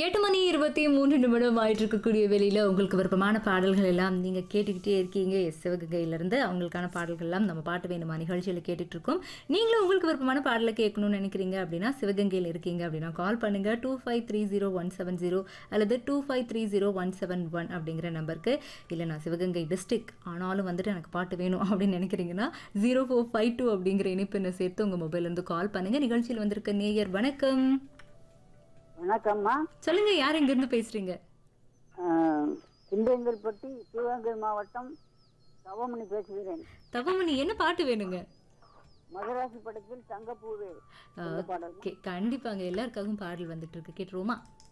எட்டு மணி இருபத்தி மூன்று நிமிடம் ஆயிட்டு இருக்கக்கூடிய வெளியில் உங்களுக்கு விருப்பமான பாடல்கள் எல்லாம் நீங்கள் கேட்டுக்கிட்டே இருக்கீங்க எஸ் சிவகங்கையிலேருந்து அவங்களுக்கான பாடல்கள் எல்லாம் நம்ம பாட்டு வேணுமா நிகழ்ச்சியில் கேட்டுட்டு இருக்கோம் நீங்களும் உங்களுக்கு விருப்பமான பாடலை கேட்கணும்னு நினைக்கிறீங்க அப்படின்னா சிவகங்கையில் இருக்கீங்க அப்படின்னா கால் பண்ணுங்க two five three zero one seven zero அல்லது two five three zero one seven one அப்படிங்கிற நம்பருக்கு இல்லை நான் சிவகங்கை டிஸ்ட்ரிக்ட் ஆனாலும் வந்துட்டு எனக்கு பாட்டு வேணும் அப்படின்னு நினைக்கிறீங்கன்னா ஜீரோ ஃபோர் ஃபைவ் டூ அப்படிங்கிற இணைப்பெண்ணை சேர்த்து உங்கள் மொபைல்லேருந்து கால் பண்ணுங்க நிகழ்ச்சியில் வந்திருக்க நேயர் வணக்கம் வணக்கம்மா சொல்லுங்க யார் எங்கேருந்து பேசுறீங்க சிந்தேங்கல்பட்டி சிவகங்கை மாவட்டம் தவமணி பேசுகிறேன் தவமணி என்ன பாட்டு வேணுங்க மகராசி படத்தில் தங்கப்பூவே இந்த பாடல் ஓகே கண்டிப்பாங்க எல்லாருக்காகவும் பாடல் வந்துட்டு இருக்கு கேட்டுருவோமா